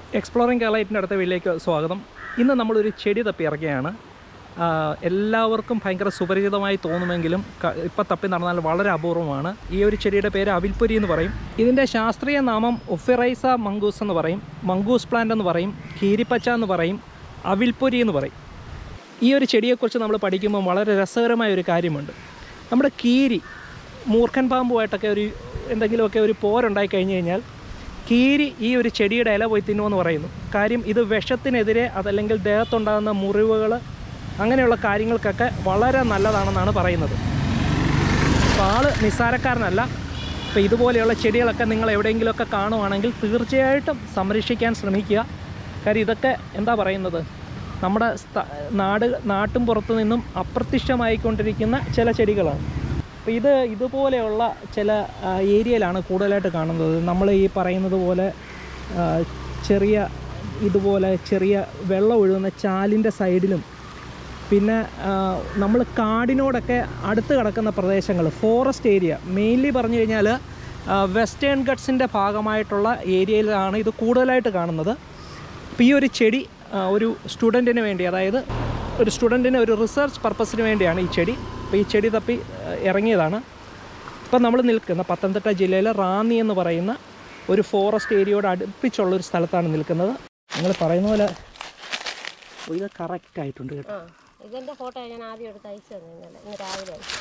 Exploring കേരളൈറ്റിൻ്റെ അടുത്ത വീട്ടിലേക്ക് സ്വാഗതം ഇന്ന് നമ്മളൊരു ചെടി തപ്പി ഇറങ്ങിയാണ് ആ, എല്ലാവർക്കും ഭയങ്കര സുപരിചിതമായി തോന്നുമെങ്കിലും ക- ഇപ്പം തപ്പി നടന്നാൽ വളരെ അപൂർവമാണ് ഈ ഒരു ചെടിയുടെ പേര് അവിൽപ്പൊരി എന്ന് പറയും ഇതിൻ്റെ ശാസ്ത്രീയ നാമം ഒഫിറൈസ മംഗൂസ് എന്ന് പറയും മംഗൂസ് പ്ലാന്റ് എന്ന് പറയും കീരിപ്പച്ച എന്ന് പറയും അവിൽപ്പൊരി എന്ന് പറയും ഈ ഒരു ചെടിയെക്കുറിച്ച് നമ്മൾ പഠിക്കുമ്പോൾ വളരെ രസകരമായ ഒരു കാര്യമുണ്ട് നമ്മുടെ കീരി മൂർഖൻ പാമ്പുമായിട്ടൊക്കെ ഒരു എന്തെങ്കിലുമൊക്കെ ഒരു പോരുണ്ടായി കഴിഞ്ഞ് കഴിഞ്ഞാൽ കീരി ഈ ഒരു ചെടിയുടെ ഇല പോയി തിന്നുമെന്ന് പറയുന്നു കാര്യം ഇത് വിഷത്തിനെതിരെ അതല്ലെങ്കിൽ ദേഹത്തുണ്ടാകുന്ന മുറിവുകൾ അങ്ങനെയുള്ള കാര്യങ്ങൾക്കൊക്കെ വളരെ നല്ലതാണെന്നാണ് പറയുന്നത് അപ്പോൾ ആള് നിസ്സാരക്കാരനല്ല അപ്പോൾ ഇതുപോലെയുള്ള ചെടികളൊക്കെ നിങ്ങൾ എവിടെയെങ്കിലുമൊക്കെ കാണുവാണെങ്കിൽ തീർച്ചയായിട്ടും സംരക്ഷിക്കാൻ ശ്രമിക്കുക കാര്യം ഇതൊക്കെ എന്താ പറയുന്നത് നമ്മുടെ സ്ഥ- നാട് നാട്ടും പുറത്തു നിന്നും അപ്രത്യക്ഷമായിക്കൊണ്ടിരിക്കുന്ന ചില ചെടികളാണ് അപ്പോൾ ഇത് ഇതുപോലെയുള്ള ചില ആ, ഏരിയയിലാണ് കൂടുതലായിട്ട് കാണുന്നത് നമ്മൾ ഈ പറയുന്നത് പോലെ ആ, ചെറിയ ഇതുപോലെ ചെറിയ വെള്ളം ഒഴുകുന്ന ചാലിൻ്റെ സൈഡിലും പിന്നെ നമ്മൾ കാടിനോടൊക്കെ അടുത്ത് കിടക്കുന്ന പ്രദേശങ്ങൾ ഫോറസ്റ്റ് ഏരിയ മെയിൻലി പറഞ്ഞു കഴിഞ്ഞാൽ വെസ്റ്റേൺ ഗട്ട്സിൻ്റെ ഭാഗമായിട്ടുള്ള ഏരിയയിലാണ് ഇത് കൂടുതലായിട്ട് കാണുന്നത് അപ്പോൾ ഈ ഒരു ചെടി ആ, ഒരു സ്റ്റുഡൻറ്റിന് വേണ്ടി അതായത് ഒരു സ്റ്റുഡൻറ്റിന് ഒരു റിസർച്ച് പർപ്പസിന് വേണ്ടിയാണ് ഈ ചെടി അപ്പോൾ ഈ ചെടി തപ്പി ആ, ഇറങ്ങിയതാണ് ഇപ്പം നമ്മൾ നിൽക്കുന്ന പത്തനംതിട്ട ജില്ലയിലെ റാന്നി എന്ന് പറയുന്ന ഒരു ഫോറസ്റ്റ് ഏരിയയോട് അടുപ്പിച്ചുള്ള ഒരു സ്ഥലത്താണ് നിൽക്കുന്നത് നിങ്ങൾ പറയുന്ന പോലെ ഓ, ഇത് കറക്റ്റ് ആയിട്ടുണ്ട് കേട്ടോ ആ ഇതിൻ്റെ ഫോട്ടോ ഞാൻ ആദ്യം എടുത്ത് അയച്ചു തന്നെ ഇന്നലെ ഇന്ന് രാവിലെ അയച്ചു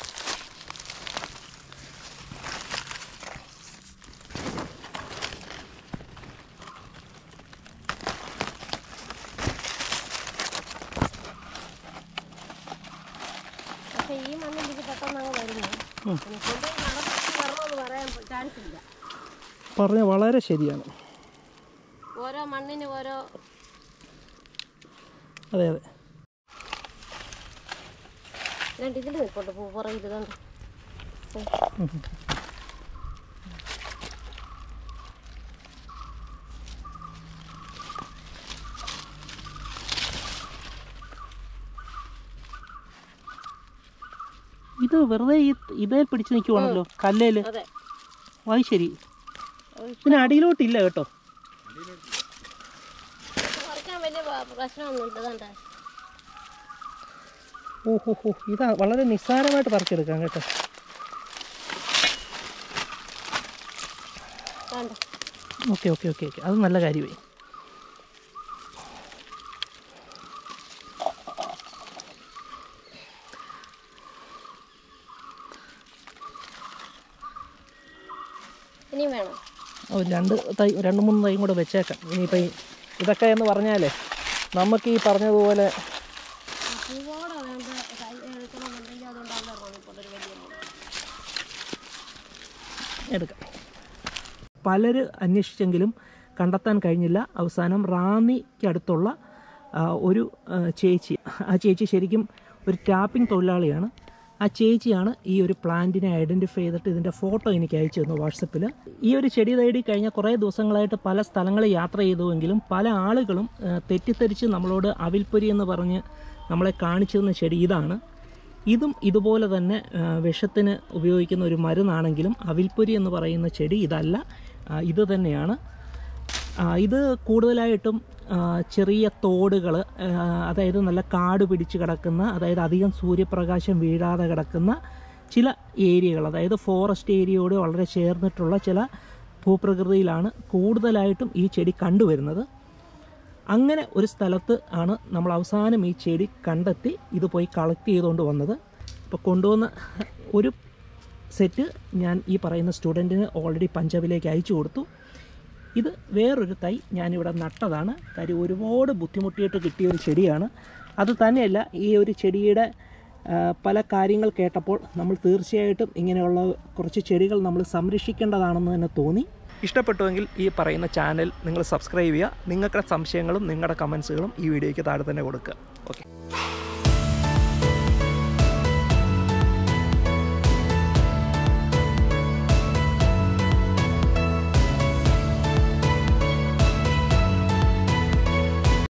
പക്ഷേ ഈ മണ്ണിൽ ഇത് പെട്ടെന്ന് അങ്ങ് വരുന്നു ഉം. കൊണ്ടുപോയി നടന്നു വരണമെന്ന് പറയാൻ ചാൻസ് ഇല്ല പറഞ്ഞ വളരെ ശരിയാണ് ഓരോ മണ്ണിന് ഓരോ അതെ അതെ രണ്ട് ഇതിൽ നിൽപ്പുണ്ട് പൂ പുറകിൽ ഇതുണ്ട് ഇത് വെറുതെ ഈ ഇതേ പിടിച്ച് നിൽക്കുവാണല്ലോ കല്ലേല് അതെ അത് ശരി ഇതിന് അടിയിലോട്ടില്ല കേട്ടോ പറിക്കാൻ വലിയ പ- പ്രശ്നമൊന്നുമില്ല ഇതാണ്ട് ഓ ഹോ ഹോ ഇതാ വളരെ നിസ്സാരമായിട്ട് പറിച്ചെടുക്കാം കേട്ടോ വേണ്ട ഓക്കെ ഓക്കെ ഓക്കെ ഓക്കെ അത് നല്ല കാര്യമായി ഇനിയും വേണം ഓ രണ്ട് തൈ രണ്ട് മൂന്ന് തൈയും കൂടെ വെച്ചേക്കാം ഇനിയിപ്പോൾ ഈ ഇതൊക്കെ എന്ന് പറഞ്ഞാലേ നമുക്ക് ഈ പറഞ്ഞതുപോലെ പൂവോടെ വേണ്ട തൈ എടുക്കണമെന്നുണ്ടെങ്കിൽ അതുകൊണ്ടാണ് റോണിപ്പോൾ ഒരു വലിയ മുള. എടുക്കാം പലര് അന്വേഷിച്ചെങ്കിലും കണ്ടെത്താൻ കഴിഞ്ഞില്ല അവസാനം റാന്നിക്ക് അടുത്തുള്ള ആ, ഒരു ആ, ചേച്ചി ആ ചേച്ചി ശരിക്കും ഒരു ടാപ്പിംഗ് തൊഴിലാളിയാണ് ആ ചേച്ചിയാണ് ഈ ഒരു പ്ലാന്റിനെ ഐഡൻറ്റിഫൈ ചെയ്തിട്ട് ഇതിൻ്റെ ഫോട്ടോ എനിക്ക് അയച്ചു തന്നു വാട്സപ്പിൽ ഈ ഒരു ചെടി തേടി കഴിഞ്ഞ കുറേ ദിവസങ്ങളായിട്ട് പല സ്ഥലങ്ങളിൽ യാത്ര ചെയ്തുവെങ്കിലും പല ആളുകളും ആ, തെറ്റിദ്ധരിച്ച് നമ്മളോട് അവിൽപ്പൊരി എന്ന് പറഞ്ഞ് നമ്മളെ കാണിച്ചു തന്ന ചെടി ഇതാണ് ഇതും ഇതുപോലെ തന്നെ ആ, വിഷത്തിന് ഉപയോഗിക്കുന്ന ഒരു മരുന്നാണെങ്കിലും അവിൽപ്പൊരി എന്ന് പറയുന്ന ചെടി ഇതല്ല ആ, ഇത് തന്നെയാണ് ആ, ഇത് കൂടുതലായിട്ടും ആ, ചെറിയ തോടുകൾ അതായത് നല്ല കാട് പിടിച്ച് കിടക്കുന്ന അതായത് അധികം സൂര്യപ്രകാശം വീഴാതെ കിടക്കുന്ന ചില ഏരിയകൾ അതായത് ഫോറസ്റ്റ് ഏരിയയോട് വളരെ ചേർന്നിട്ടുള്ള ചില ഭൂപ്രകൃതിയിലാണ് കൂടുതലായിട്ടും ഈ ചെടി കണ്ടുവരുന്നത് അങ്ങനെ ഒരു സ്ഥലത്ത് ആണ് നമ്മൾ അവസാനം ഈ ചെടി കണ്ടെത്തി ഇത് പോയി കളക്ട് ചെയ്തുകൊണ്ട് വന്നത് അപ്പോൾ കൊണ്ടുവന്ന ഒരു സെറ്റ് ഞാൻ ഈ പറയുന്ന സ്റ്റുഡൻറ്റിന് ഓൾറെഡി പഞ്ചാബിലേക്ക് അയച്ചു കൊടുത്തു ഇത് വേറൊരു തൈ ഞാനിവിടെ നട്ടതാണ് കാര്യം ഒരുപാട് ബുദ്ധിമുട്ടിയിട്ട് കിട്ടിയ ഒരു ചെടിയാണ് അത് തന്നെയല്ല ഈ ഒരു ചെടിയുടെ ആ, പല കാര്യങ്ങൾ കേട്ടപ്പോൾ നമ്മൾ തീർച്ചയായിട്ടും ഇങ്ങനെയുള്ള കുറച്ച് ചെടികൾ നമ്മൾ സംരക്ഷിക്കേണ്ടതാണെന്ന് തന്നെ തോന്നി ഇഷ്ടപ്പെട്ടുവെങ്കിൽ ഈ പറയുന്ന ചാനൽ നിങ്ങൾ സബ്സ്ക്രൈബ് ചെയ്യുക നിങ്ങളുടെ സംശയങ്ങളും നിങ്ങളുടെ കമൻസുകളും ഈ വീഡിയോയ്ക്ക് താഴെ തന്നെ കൊടുക്കുക ഓക്കെ